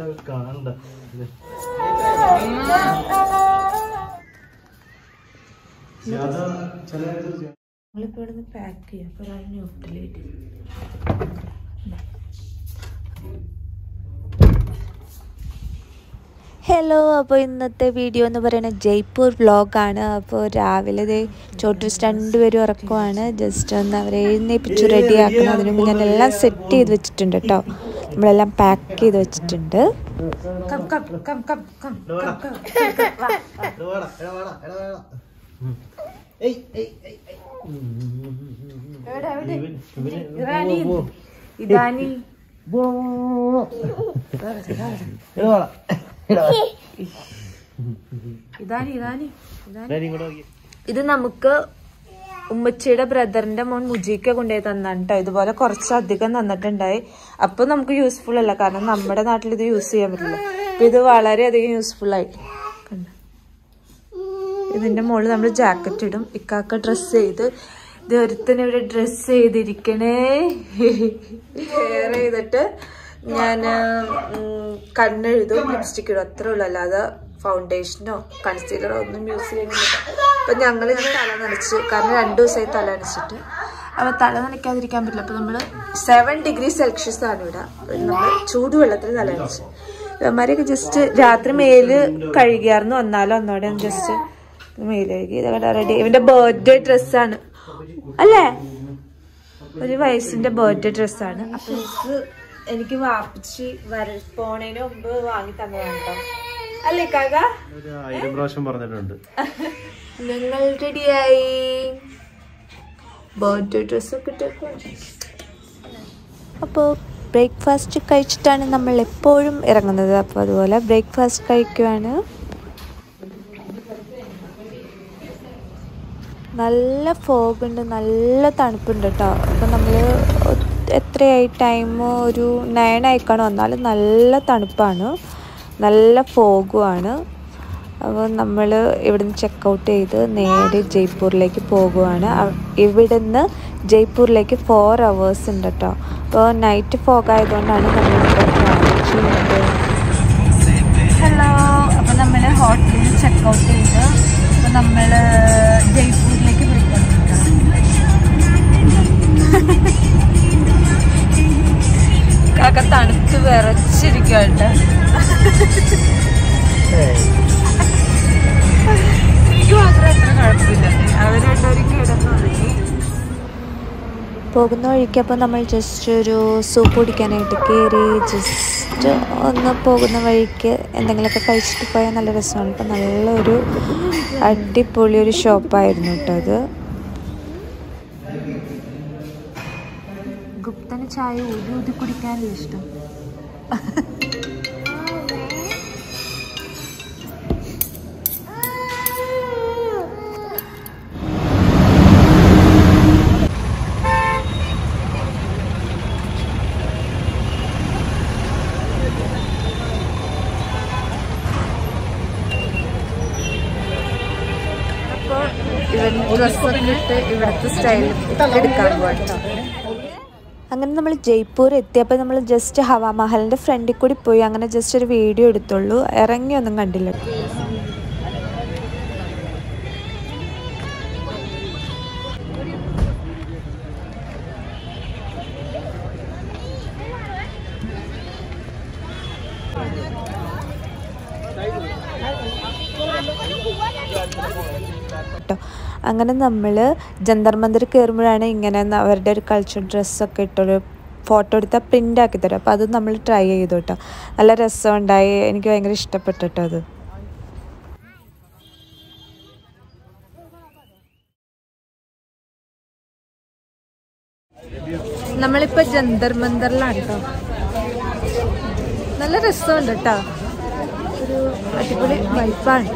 കാണണ്ട നമ്മളിപ്പോൾ ഇവിടെ നിന്ന് പാക്ക് ചെയ്യാം അപ്പോൾ ഒരാൾ ന്യൂട്രലായിട്ട് ഹലോ അപ്പോൾ ഇന്നത്തെ വീഡിയോ എന്ന് പറയുന്നത് ജയ്പൂർ വ്ളോഗാണ് അപ്പോൾ രാവിലെ ദേ ചോട്ടൂസ് രണ്ടുപേരും ഉറക്കമാണ് ജസ്റ്റ് ഒന്ന് അവരെ എഴുന്നേപ്പിച്ചു റെഡി ആക്കണം അതിനു മുമ്പ് ഞാൻ എല്ലാം സെറ്റ് ചെയ്ത് വെച്ചിട്ടുണ്ട് കേട്ടോ നമ്മളെല്ലാം പാക്ക് ചെയ്ത് വെച്ചിട്ടുണ്ട് come come come come come come come എവിടെ എവിടെ ഇറാനി ഇതാനി ഇതാനി ഇതാനി ഇതാനി ഇത് നമുക്ക് ഉമ്മച്ചിയുടെ ബ്രദറിന്റെ മോൻ മുജീക്ക കൊണ്ടുപോയി തന്നാണ് കേട്ടോ ഇതുപോലെ കുറച്ചധികം തന്നിട്ടുണ്ടായി അപ്പൊ നമുക്ക് യൂസ്ഫുൾ അല്ല കാരണം നമ്മുടെ നാട്ടിൽ ഇത് യൂസ് ചെയ്യാൻ പറ്റില്ല അപ്പൊ ഇത് വളരെയധികം യൂസ്ഫുൾ ആയി കണ്ടോ? ഇതിന്റെ മുകളിൽ നമ്മൾ ജാക്കറ്റ് ഇടും ഇക്കാക്ക ഡ്രസ് ചെയ്ത് ഇത് ഒരുത്തനെ ഇവിടെ ഡ്രസ് ചെയ്തിരിക്കണേ ഹെയർ ചെയ്തിട്ട് ഞാൻ കണ്ണെഴുതും ലിപ്സ്റ്റിക് ഇടും അത്രേ ഉള്ളൂ അല്ലാതെ ഫൗണ്ടേഷനോ കൺസീലറോ ഒന്നും യൂസ് ചെയ്യുന്നില്ല അപ്പൊ ഞങ്ങൾ ഇങ്ങനെ തല നനച്ച് കാരണം രണ്ടു ദിവസമായി തല നനച്ചിട്ട് അപ്പൊ തല നനയ്ക്കാതിരിക്കാൻ പറ്റില്ല അപ്പൊ നമ്മള് സെവൻ ഡിഗ്രി സെൽഷ്യസ് ആണ് ഇവിടെ നമ്മൾ ചൂടുവെള്ളത്തിൽ തല നനച്ച് ഇവന്മാരെയൊക്കെ ജസ്റ്റ് രാത്രി മേല് കഴുകിയായിരുന്നു വന്നാലും ഒന്നോടെ ജസ്റ്റ് മേല് കഴുകി ഇതൊക്കെ റെഡി ഇവന്റെ ബർത്ത്ഡേ ഡ്രസ്സാണ് അല്ലേ ഒരു വയസ്സിന്റെ ബർത്ത്ഡേ ഡ്രസ്സാണ് അപ്പൊ ഇത് എനിക്ക് വാപ്പിച്ച് വര പോണേന് മുമ്പ് വാങ്ങി തന്നതാണ് കേട്ടോ അല്ലേ കാക ഒരു ആയിരം പ്രാവശ്യം പറഞ്ഞിട്ടുണ്ട് ഞങ്ങൾ റെഡിയായി ബർത്ത്ഡേ ഡ്രസ്സൊക്കെ ഇട്ടേക്കുവാണ് അപ്പോൾ ബ്രേക്ക്ഫാസ്റ്റ് കഴിച്ചിട്ടാണ് നമ്മൾ എപ്പോഴും ഇറങ്ങുന്നത് അപ്പോൾ അതുപോലെ ബ്രേക്ക്ഫാസ്റ്റ് കഴിക്കുവാണ് നല്ല ഫോഗ് ഉണ്ട് നല്ല തണുപ്പുണ്ട് കേട്ടോ അപ്പോൾ നമ്മൾ എത്രയായി ടൈം ഒരു നയൻ ആയിക്കാണ് വന്നാലും നല്ല തണുപ്പാണ് നല്ല ഫോഗുമാണ് അപ്പോൾ നമ്മൾ ഇവിടുന്ന് ചെക്കൗട്ട് ചെയ്ത് നേരെ ജയ്പൂരിലേക്ക് പോകുവാണ് അവ- ഇവിടുന്ന് ജയ്പൂരിലേക്ക് ഫോർ അവേഴ്സ് ഉണ്ട് കേട്ടോ അപ്പോൾ നൈറ്റ് ഫോഗ് ആയതുകൊണ്ടാണ് നമ്മളിപ്പോൾ ട്രാവൽ ചെയ്യുന്നത് ഹലോ അപ്പോൾ നമ്മൾ ഹോട്ടലിൽ ചെക്കൗട്ട് ചെയ്ത് അപ്പോൾ നമ്മൾ ജയ്പൂരിലേക്ക് കാക്ക തണുത്ത് വിറച്ചിരിക്കുന്നുണ്ട് എനിക്ക് മാത്രം അത്ര കുഴപ്പമില്ല അവർ രണ്ടുപേരും കിടന്നു തുടങ്ങി പോകുന്ന വഴിക്ക് അപ്പോൾ നമ്മൾ ജസ്റ്റ് ഒരു സൂപ്പ് കുടിക്കാനായിട്ട് കയറി ജസ്റ്റ് ഒന്ന് പോകുന്ന വഴിക്ക് എന്തെങ്കിലുമൊക്കെ കഴിച്ചിട്ട് പോയാൽ നല്ല രസമാണ് ഇപ്പം നല്ലൊരു അടിപൊളി ഒരു ഷോപ്പായിരുന്നു കേട്ടോ അത് ഗുപ്തന് ചായ ഊതി ഊതി കുടിക്കാനല്ലേ ഇഷ്ടം അപ്പോൾ ഇവൻ ഡ്രസ്സൊക്കെ ഇട്ട് ഇവിടുത്തെ സ്റ്റൈലിൽ എടുക്കാൻ പോകട്ടോ അങ്ങനെ നമ്മൾ ജയ്പൂർ എത്തിയപ്പോൾ നമ്മൾ ജസ്റ്റ് ഹവാ മഹലിൻ്റെ ഫ്രണ്ടിൽ കൂടി പോയി അങ്ങനെ ജസ്റ്റ് ഒരു വീഡിയോ എടുത്തുള്ളൂ ഇറങ്ങിയൊന്നും കണ്ടില്ല കേട്ടോ അങ്ങനെ നമ്മൾ ജന്തർ മന്ദിർ കയറുമ്പോഴാണ് ഇങ്ങനെ ന- അവരുടെ ഒരു കൾച്ചർ ഡ്രസ്സൊക്കെ ഇട്ടൊരു ഫോട്ടോ എടുത്താൽ പ്രിൻ്റ് ആക്കി തരും അപ്പോൾ അത് നമ്മൾ ട്രൈ ചെയ്തു കേട്ടോ നല്ല രസമുണ്ടായി എനിക്ക് ഭയങ്കര ഇഷ്ടപ്പെട്ടു കേട്ടോ അത് നമ്മളിപ്പോൾ ജന്തർ മന്ദറിലാണ് കേട്ടോ നല്ല രസമുണ്ട് കേട്ടോ ഒരു അടിപൊളി വൈബാണ്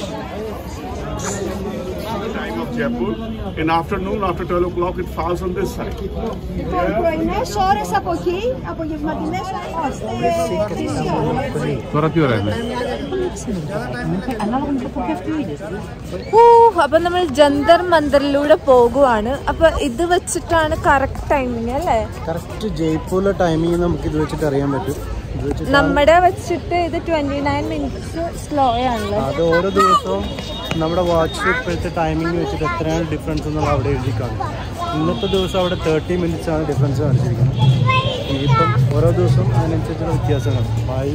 time of Jaipur. In afternoon, after 12 o'clock, it falls on this side. Πρωινές ώρες από εκεί, απογευματινές ώρες. Τώρα τι ώρα είναι. ഓ അപ്പൊ നമ്മൾ ജന്തർ മന്ദറിലൂടെ പോകുവാണ് അപ്പൊ ഇത് വെച്ചിട്ടാണ് കറക്റ്റ് ടൈമിങ് അല്ലേ കറക്റ്റ് ജയ്പൂരിലെ ടൈമിങ് നമുക്ക് ഇത് വെച്ചിട്ട് അറിയാൻ പറ്റും നമ്മുടെ വെച്ചിട്ട് ഇത് ട്വന്റി നയൻ മിനിറ്റ്സ് സ്ലോ ആണല്ലോ അത് ഓരോ ദിവസവും നമ്മുടെ വാച്ച് ഇപ്പോഴത്തെ ടൈമിംഗ് വെച്ചിട്ട് എത്രയാണ് ഡിഫറൻസ് എന്നുള്ള അവിടെ എഴുതി കാണും ഇന്നത്തെ ദിവസം അവിടെ തേർട്ടി മിനിറ്റ്സ് ആണ് ഡിഫറൻസ് കാണിച്ചിരിക്കുന്നത് ഇനിയിപ്പം ഓരോ ദിവസവും അതിനനുസരിച്ചുള്ള വ്യത്യാസങ്ങൾ ഫൈവ്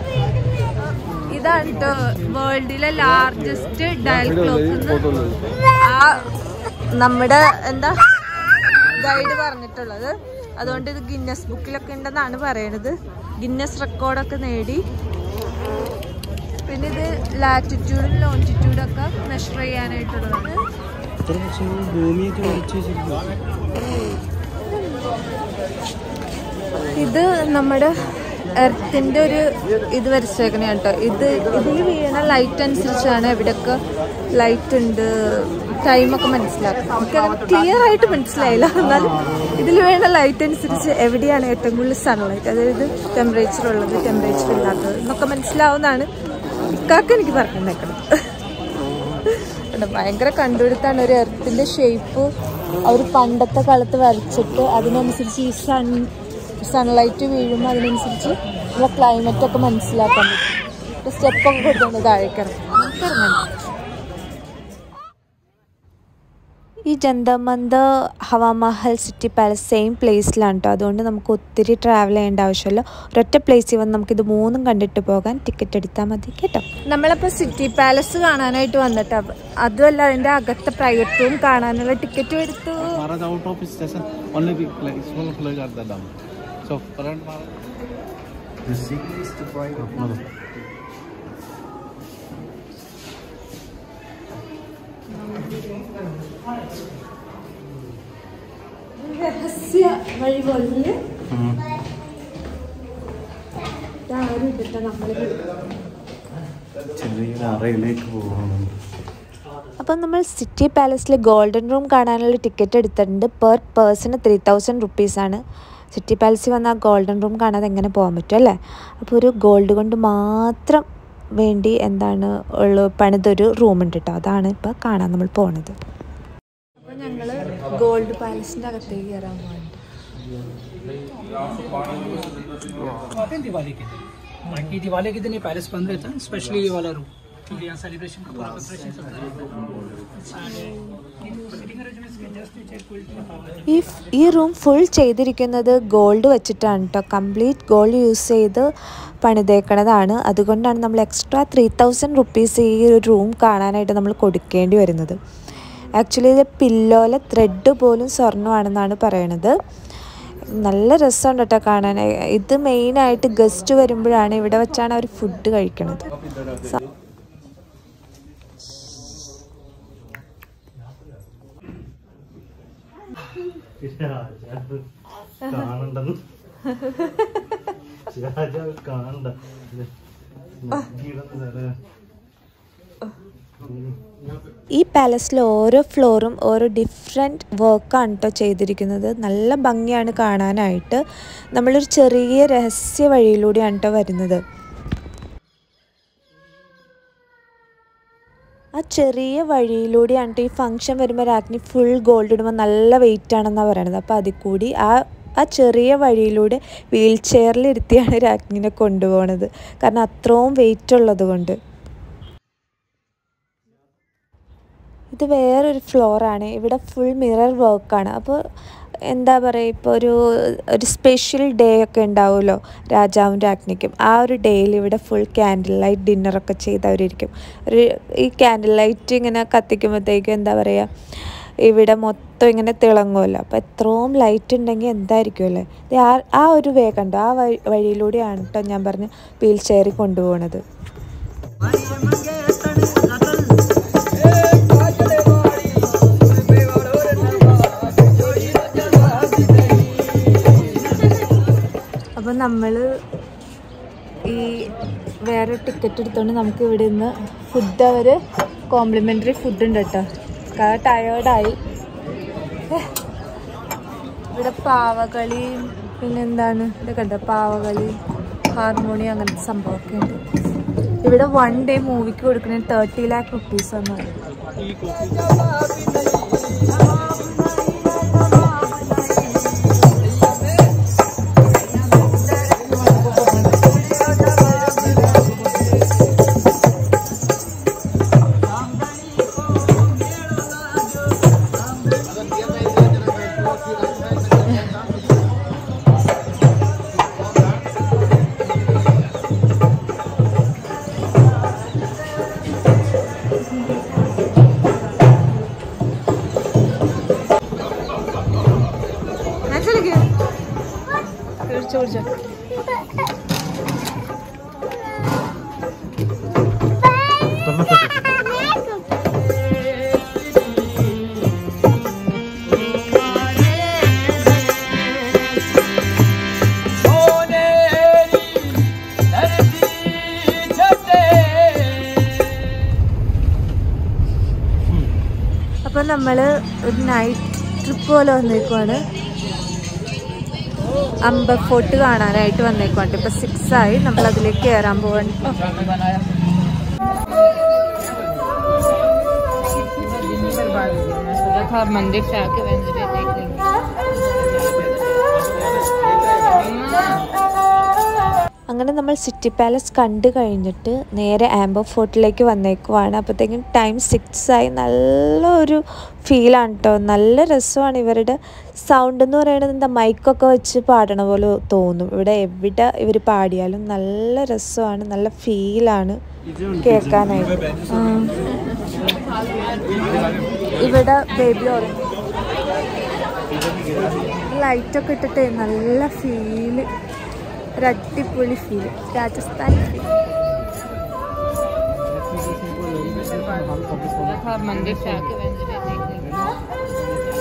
ഇതാണ് കേട്ടോ വേൾഡിലെ ലാർജസ്റ്റ് ഡയൽ ക്ലോക്ക് ആ നമ്മുടെ എന്താ ഗൈഡ് പറഞ്ഞിട്ടുള്ളത് അതുകൊണ്ട് ഇത് ഗിന്നസ് ബുക്കിലൊക്കെ ഉണ്ടെന്നാണ് പറയണത് ഗിന്നസ് റെക്കോർഡൊക്കെ നേടി പിന്നെ ഇത് ലാറ്റിറ്റ്യൂഡും ലോഞ്ചിറ്റ്യൂഡും ഒക്കെ മെഷർ ചെയ്യാനായിട്ടുള്ളതാണ് ഇത്ര പക്ഷേ ഭൂമിയൊക്കെ വരച്ച് വെച്ചിരിക്കും ഇത് നമ്മുടെ എർത്തിന്റെ ഒരു ഇത് വരച്ചേക്കണ കേട്ടോ ഇത് ഇതിൽ വീണ ലൈറ്റ് അനുസരിച്ചാണ് എവിടെയൊക്കെ ലൈറ്റ് ഉണ്ട് ടൈമൊക്കെ മനസ്സിലാക്കുക നമുക്ക് ക്ലിയർ ആയിട്ട് മനസ്സിലായില്ല എന്നാലും ഇതിൽ വീണ ലൈറ്റ് അനുസരിച്ച് എവിടെയാണ് ഏറ്റവും കൂടുതൽ സൺലൈറ്റ് അതായത് ടെമ്പറേച്ചർ ഉള്ളത് ടെമ്പറേച്ചർ ഇല്ലാത്തത് എന്നൊക്കെ മനസ്സിലാവുന്നതാണ് ഇക്കാക്ക് എനിക്ക് പറഞ്ഞിട്ടുണ്ടാക്കുന്നത് ഉണ്ട്. ഭയങ്കര കണ്ടുപിടുത്താണ് ഒരു എർത്തിന്റെ ഷേപ്പ് അവർ പണ്ടത്തെ കാലത്ത് വരച്ചിട്ട് അതിനനുസരിച്ച് ഈ സൺ സൺലൈറ്റ് വീഴുമ്പോൾ അതിനനുസരിച്ച് നമ്മളെ ക്ലൈമറ്റ് ഒക്കെ മനസ്സിലാക്കാൻ പറ്റും സ്റ്റെപ്പൊക്കെ കൊടുത്തുകൊണ്ട് താഴേക്കിറങ്ങി നമുക്കിറങ്ങണം ഈ ജന്തമന്ത് ഹവാമഹൽ സിറ്റി പാലസ് സെയിം പ്ലേസിലാണ് കേട്ടോ അതുകൊണ്ട് നമുക്ക് ഒത്തിരി ട്രാവൽ ചെയ്യേണ്ട ആവശ്യമില്ല ഒരൊറ്റ പ്ലേസിൽ വന്ന് നമുക്കിത് മൂന്നും കണ്ടിട്ട് പോകാൻ ടിക്കറ്റ് എടുത്താൽ മതി കേട്ടോ നമ്മളിപ്പോൾ സിറ്റി പാലസ് കാണാനായിട്ട് വന്നിട്ട് അതുമല്ല അതിൻ്റെ അകത്തെ പ്രൈവറ്റ് റൂം കാണാനുള്ള ടിക്കറ്റും എടുത്തു Maharaj out of his station only big like small flag are the dam. So current Maharaj രഹസ്യ വഴി പോലെ ഇതാരും ഇട്ടിട്ട് നമ്മൾ ചെറിയൊരു അറയിലേക്ക് പോകണം അപ്പം നമ്മൾ സിറ്റി പാലസിലെ ഗോൾഡൻ റൂം കാണാനുള്ള ടിക്കറ്റ് എടുത്തിട്ടുണ്ട് പെർ പേഴ്സണ് ത്രീ തൗസൻഡ് റുപ്പീസാണ് സിറ്റി പാലസിൽ വന്ന ആ ഗോൾഡൻ റൂം കാണാതെ എങ്ങനെ പോകാൻ പറ്റും അല്ലേ അപ്പോൾ ഒരു ഗോൾഡ് കൊണ്ട് മാത്രം വേണ്ടി എന്താണ് ഉള്ള പണിതൊരു റൂമുണ്ട് കേട്ടോ അതാണ് ഇപ്പോൾ കാണാൻ നമ്മൾ പോണത് അപ്പോൾ ഞങ്ങൾ ഗോൾഡ് പാലസിൻ്റെ അകത്തേക്ക് കയറാൻ പോകുന്നുണ്ട് आते हैं दिवाली के दिन बाकी दिवाली के दिन ये पैलेस बंद रहता है स्पेशली ये वाला रूम क्योंकि यहाँ सेलिब्रेशन का पूरा प्रिपरेशन सब ഈ ഈ റൂം ഫുൾ ചെയ്തിരിക്കുന്നത് ഗോൾഡ് വെച്ചിട്ടാണ് കേട്ടോ കംപ്ലീറ്റ് ഗോൾഡ് യൂസ് ചെയ്ത് പണിതേക്കണതാണ് അതുകൊണ്ടാണ് നമ്മൾ എക്സ്ട്രാ ത്രീ തൗസൻഡ് റുപ്പീസ് ഈ ഒരു റൂം കാണാനായിട്ട് നമ്മൾ കൊടുക്കേണ്ടി വരുന്നത് ആക്ച്വലി ഇത് പില്ലോലെ ത്രെഡ് പോലും സ്വർണ്ണമാണെന്നാണ് പറയണത് നല്ല രസമുണ്ട് കേട്ടോ കാണാൻ ഇത് മെയിനായിട്ട് ഗസ്റ്റ് വരുമ്പോഴാണ് ഇവിടെ വെച്ചാണ് അവർ ഫുഡ് കഴിക്കണത് രാജാവ് കാണണ്ടെന്ന് രാജാവ് കാണണ്ട ഇത് നോക്കിയിടുന്ന സ്ഥലം. ഈ പാലസിൽ ഓരോ ഫ്ലോറും ഓരോ ഡിഫറെൻറ്റ് വർക്കാണ് കേട്ടോ ചെയ്തിരിക്കുന്നത് നല്ല ഭംഗിയാണ് കാണാനായിട്ട് നമ്മളൊരു ചെറിയ രഹസ്യ വഴിയിലൂടെയാണ് കേട്ടോ വരുന്നത് ആ ചെറിയ വഴിയിലൂടെയാണ് ട്ടോ ഈ ഫംഗ്ഷൻ വരുമ്പോൾ രാജ്ഞി ഫുൾ ഗോൾഡ് ഇടുമ്പോൾ നല്ല വെയിറ്റ് ആണെന്നാണ് പറയണത് അപ്പോൾ അതിൽ കൂടി ആ ആ ചെറിയ വഴിയിലൂടെ വീൽ ചെയറിൽ ഇരുത്തിയാണ് രാജ്ഞിനെ കൊണ്ടുപോകുന്നത് കാരണം അത്രയും വെയിറ്റ് ഉള്ളത് കൊണ്ട് ഇത് വേറൊരു ഫ്ലോറാണ് ഇവിടെ ഫുൾ മിറർ വർക്കാണ് അപ്പോൾ എന്താ പറയുക ഇപ്പോൾ ഒരു ഒരു സ്പെഷ്യൽ ഡേ ഒക്കെ ഉണ്ടാവുമല്ലോ രാജാവും രാജ്ഞിക്കും ആ ഒരു ഡേയിൽ ഇവിടെ ഫുൾ ക്യാൻഡിൽ ലൈറ്റ് ഡിന്നറൊക്കെ ചെയ്തവരിക്കും ഒരു ഈ ക്യാൻഡിൽ ലൈറ്റ് ഇങ്ങനെ കത്തിക്കുമ്പോഴത്തേക്കും എന്താ പറയുക ഇവിടെ മൊത്തം ഇങ്ങനെ തിളങ്ങുമല്ലോ അപ്പോൾ എത്രയും ലൈറ്റ് ഉണ്ടെങ്കിൽ എന്തായിരിക്കും അല്ലേ ഇത് ആ ആ ഒരു വേ കണ്ടോ ആ വഴി വഴിയിലൂടെയാണ് കേട്ടോ ഞാൻ പറഞ്ഞ വീൽ ചെയറിൽ കൊണ്ടുപോകണത് അപ്പോൾ നമ്മൾ ഈ വേറെ ടിക്കറ്റ് എടുത്തോണ്ട് നമുക്ക് ഇവിടെ നിന്ന് ഫുഡ് അവർ കോംപ്ലിമെൻ്ററി ഫുഡ് ഉണ്ട് കേട്ടോ കാരണം ടയേർഡായി ഇവിടെ പാവകളി പിന്നെന്താണ് ഇത് കണ്ടോ പാവകളി ഹാർമോണിയം അങ്ങനത്തെ സംഭവമൊക്കെ ഉണ്ട് ഇവിടെ വൺ ഡേ മൂവിക്ക് കൊടുക്കുന്നത് തേർട്ടി ലാക്ക് റുപ്പീസ് ആണ് ഇപ്പം നമ്മൾ ഒരു നൈറ്റ് ട്രിപ്പ് പോലെ വന്നേക്കുവാണ് അമ്പ ഫോർട്ട് കാണാനായിട്ട് വന്നേക്കുവാണ് ഇപ്പം സിക്സ് ആയി നമ്മൾ അതിലേക്ക് കയറാൻ പോവാണ് मंदिर से आके वेंसडे देख लेंगे അങ്ങനെ നമ്മൾ സിറ്റി പാലസ് കണ്ടു കഴിഞ്ഞിട്ട് നേരെ ആംബർ ഫോർട്ടിലേക്ക് വന്നേക്കുവാണ് അപ്പോഴത്തേക്കും ടൈം സിക്സ് ആയി നല്ലൊരു ഫീലാണ് കേട്ടോ നല്ല രസമാണ് ഇവരുടെ സൗണ്ട് എന്ന് പറയുന്നത് എന്താ മൈക്കൊക്കെ വെച്ച് പാടണ പോലെ തോന്നും ഇവിടെ എവിടെ ഇവർ പാടിയാലും നല്ല രസമാണ് നല്ല ഫീലാണ് കേൾക്കാനായിട്ട് ആ. ഇവിടെ ബേബി ഓറഞ്ച് ലൈറ്റൊക്കെ ഇട്ടിട്ട് നല്ല ഫീല് ഒരു അടിപൊളി ഫീല് രാജസ്ഥാൻ ഫീൽ और मंदिर से आके वेंसडे देख लेंगे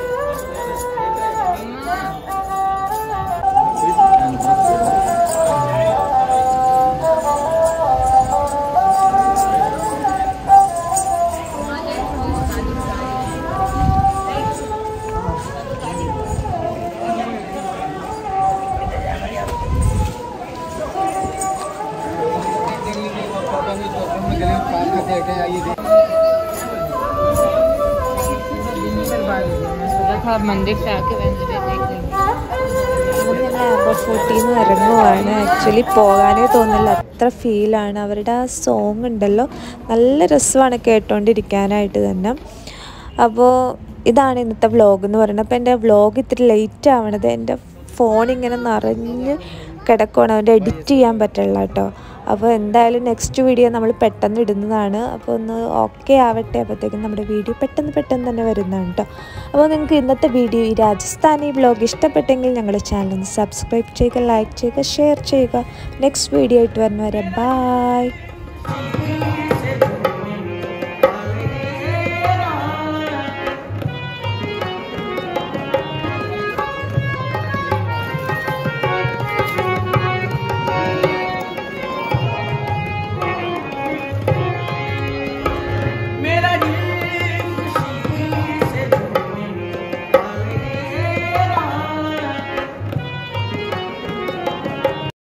और मंदिर से आके वेंसडे देख लेंगे അങ്ങനെ ഞങ്ങൾ ആംബർ ഫോർട്ടിൽ നിന്ന് ഇറങ്ങുവാണ് ആക്ച്വലി പോകാനേ തോന്നില്ല അത്ര ഫീലാണ് അവരുടെ ആ സോങ് ഉണ്ടല്ലോ നല്ല രസമാണ് കേട്ടോണ്ടിരിക്കാനായിട്ട് തന്നെ അപ്പോൾ ഇതാണ് ഇന്നത്തെ വ്ളോഗ് എന്ന് പറയുന്നത് അപ്പോൾ എൻ്റെ വ്ളോഗ് ഇത്തിരി ലേറ്റ് ആവണത് എൻ്റെ ഫോൺ ഇങ്ങനെ നിറഞ്ഞ് കിടക്കുവാണ് അതിൻ്റെ എഡിറ്റ് ചെയ്യാൻ പറ്റില്ല കേട്ടോ അപ്പോൾ എന്തായാലും നെക്സ്റ്റ് വീഡിയോ നമ്മൾ പെട്ടെന്ന് ഇടുന്നതാണ് അപ്പോൾ ഒന്ന് ഓക്കെ ആവട്ടെ അപ്പോഴത്തേക്കും നമ്മുടെ വീഡിയോ പെട്ടെന്ന് പെട്ടെന്ന് തന്നെ വരുന്നതാണ് കേട്ടോ അപ്പോൾ നിങ്ങൾക്ക് ഇന്നത്തെ വീഡിയോ ഈ രാജസ്ഥാനി ബ്ലോഗ് ഇഷ്ടപ്പെട്ടെങ്കിൽ ഞങ്ങളുടെ ചാനൽ ഒന്ന് സബ്സ്ക്രൈബ് ചെയ്യുക ലൈക്ക് ചെയ്യുക ഷെയർ ചെയ്യുക നെക്സ്റ്റ് വീഡിയോ ആയിട്ട് വരുന്നവരെ ബായ്